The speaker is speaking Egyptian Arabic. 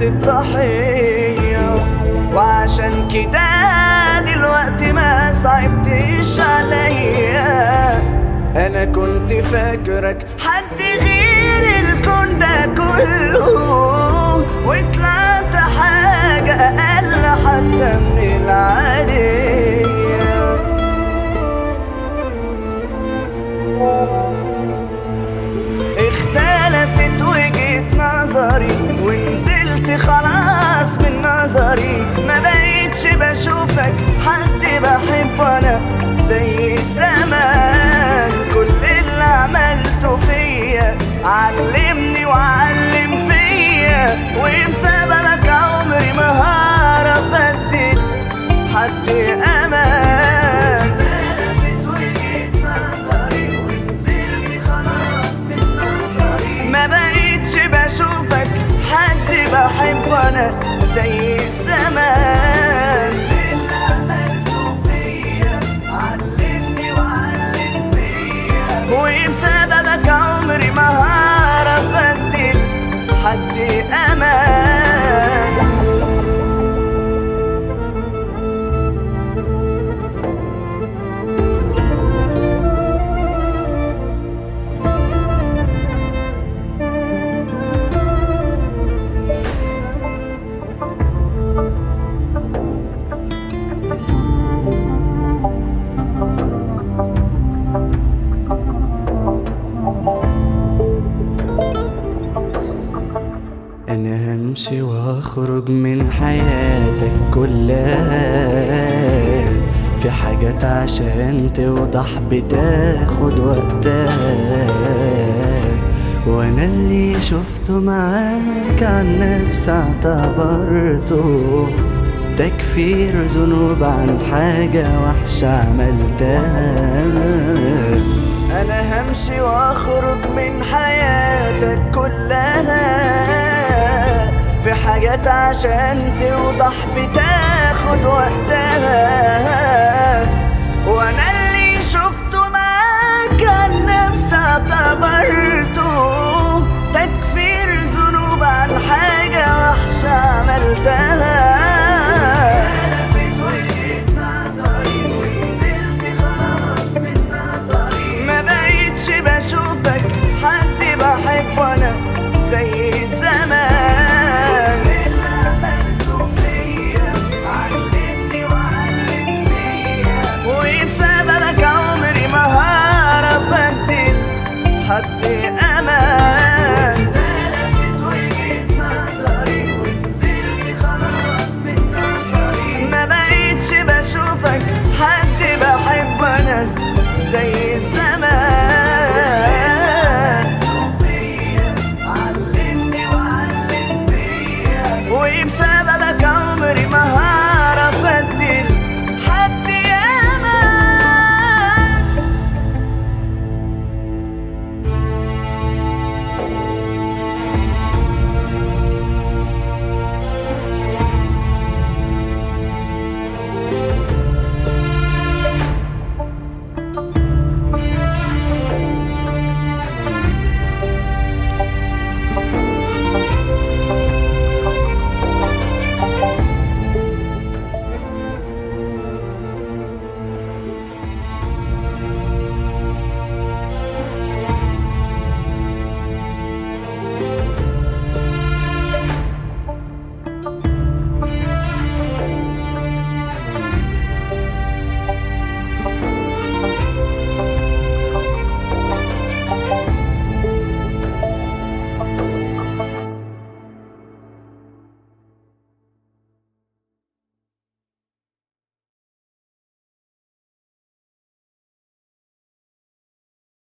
الضحية وعشان كده دلوقتي ما صعبتش عليا انا كنت فاكرك حد غير الكون ده كله وطلعت حاجة اقل حتى من العادية اختلفت وجهة نظري ونزلت خلاص من نظري ما بقيتش بشوفك حد بحب انا زي زمان كل اللي عملته فيا علمني وعلم فيا وبسببك عمري ما هعرف ادي حد امان اختلفت وجهة نظري ونزلت خلاص من نظري ما بقيتش بشوفك حد بحب انا زي زمان اللي عملته فيا علمني وعلم فيا وبسببك عمري ما هعرف ادي حد امان انا همشي واخرج من حياتك كلها في حاجات عشان توضح بتاخد وقتها وانا اللي شفته معاك عن نفسي اعتبرته تكفير ذنوب عن حاجة وحشة عملتها أنا همشي وأخرج من حياتك كلها في حاجات عشان توضح بتاخد وقتها